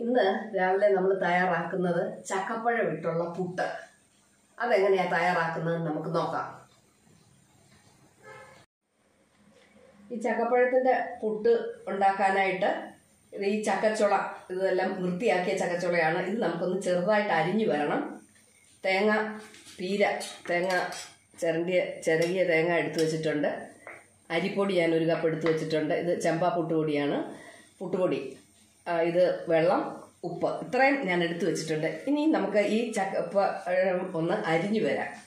ഇന്ന് രാവിലെ നമ്മൾ തയ്യാറാക്കുന്നത് ചക്കപ്പഴം ഇട്ടുള്ള പുട്ട് അതെങ്ങനെയാ തയ്യാറാക്കുന്നത് നമുക്ക് നോക്കാം ഈ ചക്കപ്പഴത്തിന്റെ പുട്ട് ഉണ്ടാക്കാനായിട്ട് ഇത് ഈ ചക്കച്ചുള ഇതെല്ലാം വൃത്തിയാക്കിയ ചക്കച്ചുളയാണ് ഇത് നമുക്കൊന്ന് ചെറുതായിട്ട് അരിഞ്ഞു വരണം തേങ്ങ പീര തേങ്ങ ചിരണ്ടിയ ചിരകിയ തേങ്ങ എടുത്തു വെച്ചിട്ടുണ്ട് അരിപ്പൊടി ഞാൻ ഒരു കപ്പ് എടുത്തു വെച്ചിട്ടുണ്ട് ഇത് ചെമ്പാ പുട്ടുപൊടിയാണ് പുട്ടുപൊടി ആ, ഇത് വെള്ളം ഉപ്പ് ഇത്രയും ഞാൻ എടുത്തു വെച്ചിട്ടുണ്ട് ഇനി നമുക്ക് ഈ ചക്ക പഴം ഒന്ന് അരിഞ്ഞു വരാം